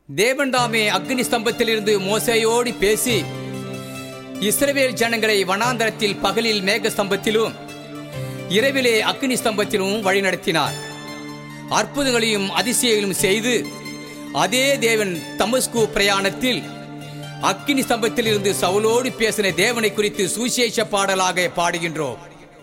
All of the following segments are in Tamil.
தேவன் தாமே அக்னி ஸ்தம்பத்திலிருந்து மோசையோடு பேசி இஸ்ரவேல் ஜனங்களை வனாந்தரத்தில் பகலில் மேக ஸ்தம்பத்திலும் இரவிலே அக்னி ஸ்தம்பத்திலும் வழிநடத்தினார் அற்புதங்களையும் அதிசயங்களும் செய்து அதே தேவன் தமஸ்கு பிரயாணத்தில் அக்கினி ஸ்தம்பத்தில் இருந்து சவுலோடு பேசின தேவனை குறித்து சுவிசேஷ பாடலாக பாடுகின்றோம்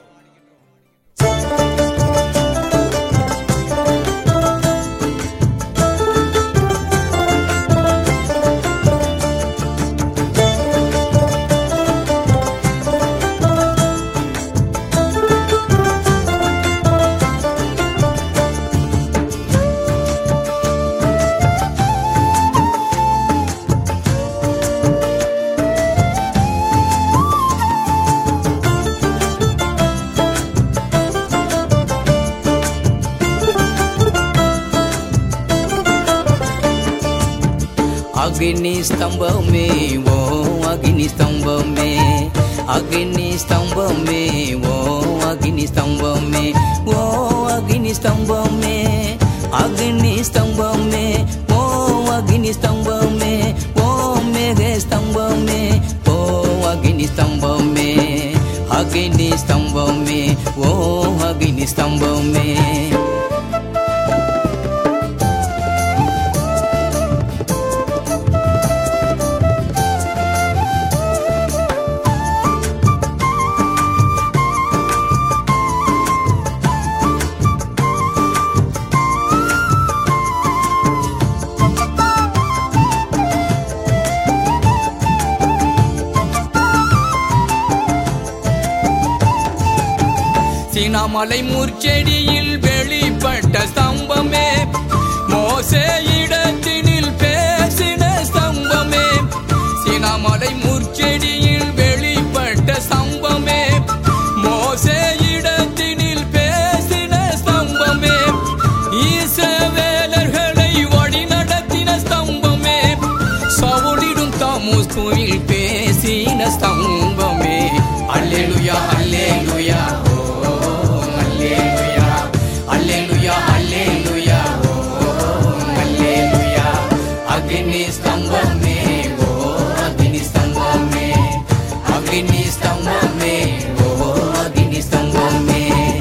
అగ్ని స్తంభమే ఓ అగ్ని స్తంభమే అగ్ని స్తంభమే ఓ అగ్ని స్తంభమే ఓ అగ్ని స్తంభమే అగ్ని స్తంభమే ఓ అగ్ని స్తంభమే ఓ మేఘ స్తంభమే ఓ అగ్ని స్తంభమే అగ్ని స్తంభమే ఓ అగ్ని స్తంభమే சீனாமலை மூர்ச்செடியில் வெளிப்பட்ட ஸ்தம்பமே மோசே இடத்தினில் பேசின ஸ்தம்பமே சீனாமலை மூர்ச்செடியில் வெளிப்பட்ட ஸ்தம்பமே மோசே இடத்தினில் பேசின ஸ்தம்பமே ஈசவேலர்களை வழி நடத்தின ஸ்தம்பமே சவுளிடும் தமுஸ்குவில் பேசின ஸ்தம்பமே அல்லேலுயா அல்லேலுயா ஓ அல்லேலுயா அல்லேலுயா அல்லேலுயா ஓ அல்லேலுயா அக்னி ஸ்தம்பமே ஓ அக்னி ஸ்தம்பமே அக்னி ஸ்தம்பமே ஓ அக்னி ஸ்தம்பமே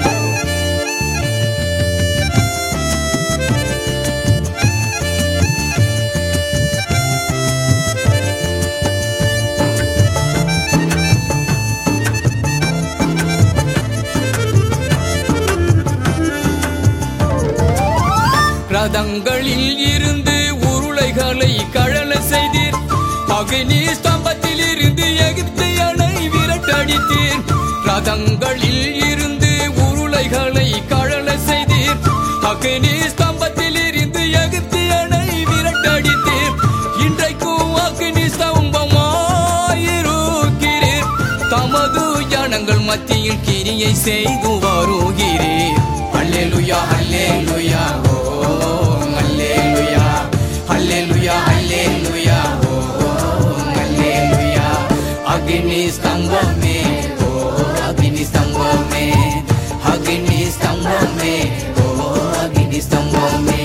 ரதங்களில் இருந்து உருளைகளை கழல செய்தீர் அக்னி ஸ்தம்பத்தில் இருந்து எகிப்தியனை விரட்டடித்தீர் ரதங்களில் இருந்து உருளைகளை கழல செய்தீர் அக்னி ஸ்தம்பத்தில் இருந்து எகிப்தியனை விரட்டடித்தீர் இன்றைக்கும் அக்னி ஸ்தம்பமாயிருக்கிறீர் தமது ஜனங்கள் மத்தியில் கிரியை செய்து வருகிறீர் அல்லேலுயா அல்லேலுயா ஓ அல்லேலுயா அல்லேலுயா அல்லேலுயா ஓ அல்லேலுயா அக்னி ஸ்தம்பமே ஓ அக்னி ஸ்தம்பமே அக்னி ஸ்தம்பமே ஓ அக்னி ஸ்தம்பமே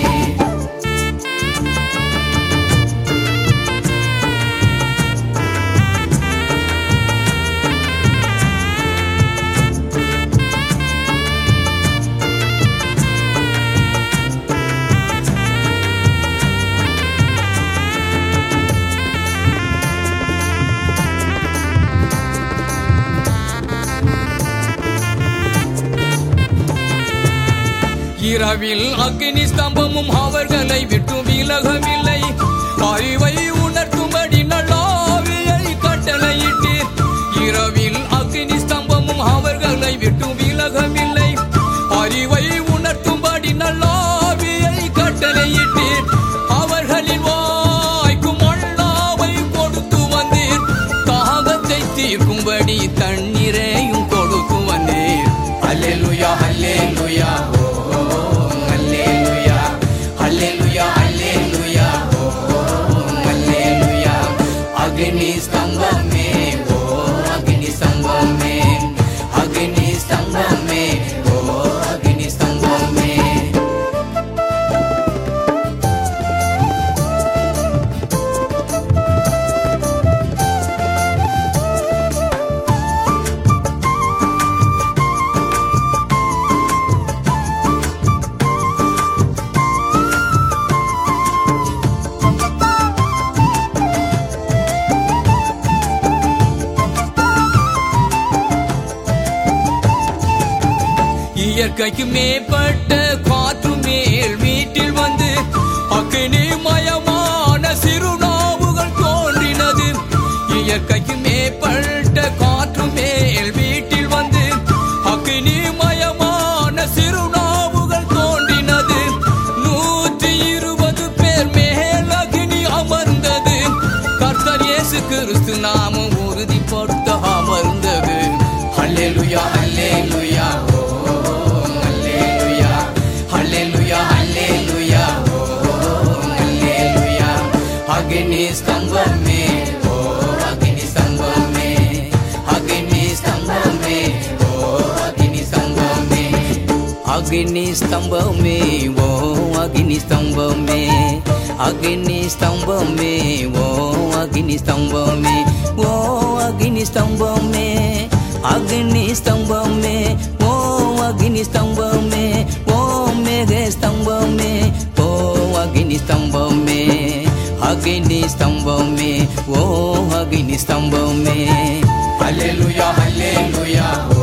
இரவில் அக்னி ஸ்தம்பமும் அவர்களை விட்டு விலகவில்லை அறிவை உணர்த்தும்படி நல்லாவியை கட்டளையிட்டீர் இரவில் அக்னி ஸ்தம்பமும் அவர்களை விட்டு விலகவில்லை அறிவை உணர்த்தும்படி நல்லாவியை கட்டளையிட்டீர் அவர்களின் வாய்க்கும் அண்ணாவை கொடுத்து வந்தீர் தாகத்தை தீர்க்கும்படி தண்ணீரையும் கொடுத்து வந்தீர் அல்லேலுயா அல்லேலுயா ஓ அல்லேலுயா அல்லேலுயா அல்லேலுயா ஓ அல்லேலுயா அக்னி ஸ்தம்பமே ஓ அக்னி ஸ்தம்பமே அக்னி ஸ்தம்பமே ஓ அக்னி ஸ்தம்பமே இயற்கைக்கு மேற்பட்ட காற்று மேல் வீட்டில் வந்து அக்கினி மயமான சிறுநாவுகள் தோன்றினது இயற்கைக்கு மேற்பட்ட காற்று மேல் வீட்டில் வந்து அக்கினி மயமான சிறுநாவுகள் தோன்றினது நூற்றி இருபது பேர் மேல் அக்னி அமர்ந்தது கர்த்தர் இயேசு கிறிஸ்து நாமம் உறுதிப்படுத்த அமர்ந்தது ஹல்லேலூயா ஹல்லேலூயா ஓ ஹல்லேலூயா ஹல்லேலூயா ஹல்லேலூயா ஓ ஹல்லேலூயா அக்னி ஸ்தம்பமே ஓ அக்னி ஸ்தம்பமே அக்னி ஸ்தம்பமே ஓ அக்னி ஸ்தம்பமே அக்னி ஸ்தம்பமே ஓ அக்னி ஸ்தம்பமே அக்னி ஸ்தம்பமே ஓ அக்னி ஸ்தம்பமே ஓ அக்னி ஸ்தம்பமே அக்னி ஸ்தம்பமே ஓ அக்னி ஸ்தம்பமே ஓ மேக ஸ்தம்பமே ஓ அக்னி ஸ்தம்பமே அக்னி ஸ்தம்பமே ஓ அக்னி ஸ்தம்பமே ஹல்லேலூயா ஹல்லேலூயா